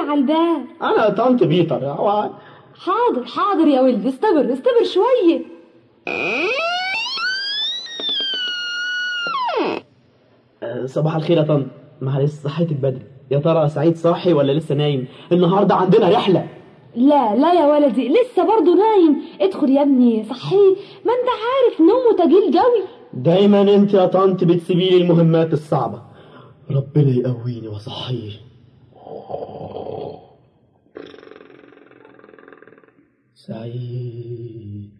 على الباب انا طنط بيتر هو- حاضر حاضر يا ولدي استبر استبر شوية آه، صباح الخير يا طنط معلش صحيتك بدري يا ترى سعيد صاحي ولا لسه نايم النهارده عندنا رحله لا لا يا ولدي لسه برضه نايم ادخل يا ابني صحيه ما انت عارف نومه تقيل قوي دايما انت يا طنط بتسيبي لي المهمات الصعبه ربنا يقويني وصحيه سعيد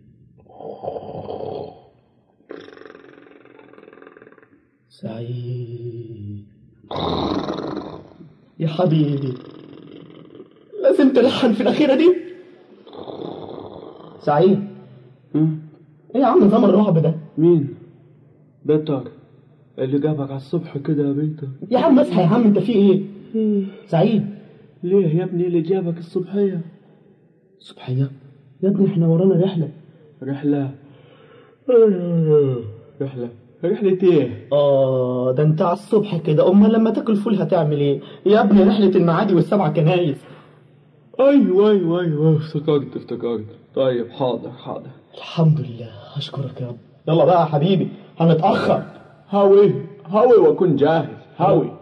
سعيد يا حبيبي لازم تلحن في الأخيرة دي سعيد ايه يا عم نظام الرعب ده مين؟ بيتر اللي جابك على الصبح كده يا بيتر يا عم اصحى يا عم انت في ايه سعيد ليه يا ابني اللي جابك الصبحية؟ صبحية يا ابني احنا ورانا رحلة رحلة رحلة رحلة ايه؟ اه ده انت على الصبح كده امال لما تاكل فول هتعمل ايه يا ابني رحلة المعادي والسبع كنايس ايوه ايوه ايوه افتكرت افتكرت طيب حاضر حاضر الحمد لله اشكرك يا رب يلا بقى يا حبيبي هنتأخر هاوي هاوي واكون جاهز هاوي